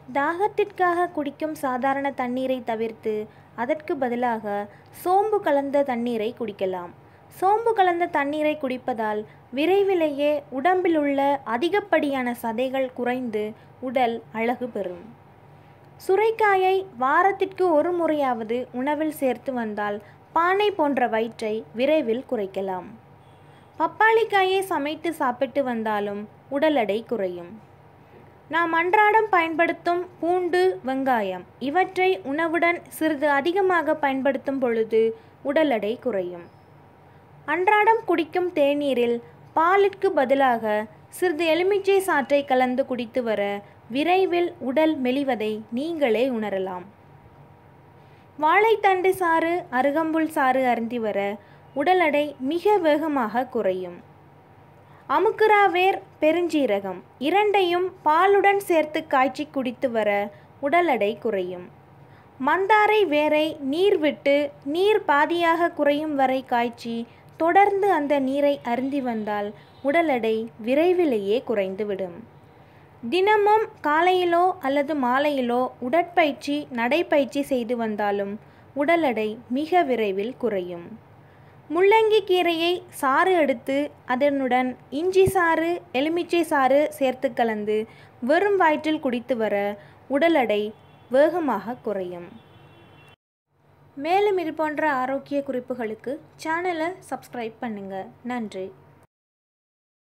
தாகத்திற்காக குடிக்கும் சாதாரண தண்ணீரை தவிர்த்து அதற்கு பதிலாக சோம்பு கலந்த தண்ணீரை குடிக்கலாம் சோம்பு கலந்த தண்ணீரை குடிப்பதால் விரைவிலேயே உடம்பில் உள்ள அதிகப்படியான சதைகள் குறைந்து உடல் அழகு பெறும் சுரைக்காயை வாரத்திற்கு ஒரு முறையாவது உணவில் சேர்த்து வந்தால் பானை போன்ற வயிற்றை விரைவில் குறைக்கலாம் பப்பாளிக்காயை சமைத்து சாப்பிட்டு வந்தாலும் உடல் எடை குறையும் நாம் அன்றாடம் பயன்படுத்தும் பூண்டு வெங்காயம் இவற்றை உணவுடன் சிறிது அதிகமாக பயன்படுத்தும் பொழுது உடல் எடை குறையும் அன்றாடம் குடிக்கும் தேநீரில் பாலிற்கு பதிலாக சிறிது எலுமிச்சை சாற்றை கலந்து குடித்து வர விரைவில் உடல் மெலிவதை நீங்களே உணரலாம் வாழைத்தண்டு சாறு அருகம்புல் சாறு அருந்தி வர உடல் எடை மிக வேகமாக குறையும் அமுக்குரா வேர் பெருஞ்சீரகம் இரண்டையும் பாலுடன் சேர்த்து காய்ச்சி குடித்து வர உடல் எடை குறையும் மந்தாரை வேரை நீர் விட்டு நீர் பாதியாக குறையும் வரை காய்ச்சி தொடர்ந்து அந்த நீரை அருந்தி வந்தால் உடல் எடை விரைவிலேயே குறைந்துவிடும் தினமும் காலையிலோ அல்லது மாலையிலோ உடற்பயிற்சி நடைப்பயிற்சி செய்து வந்தாலும் உடல் எடை மிக விரைவில் குறையும் முள்ளங்கி கீரையை சாறு எடுத்து அதனுடன் இஞ்சி சாறு எலுமிச்சை சாறு சேர்த்து கலந்து வெறும் வயிற்றில் குடித்து வர உடல் எடை வேகமாக குறையும் மேலும் இது போன்ற ஆரோக்கிய குறிப்புகளுக்கு சேனலை சப்ஸ்கிரைப் பண்ணுங்கள் நன்றி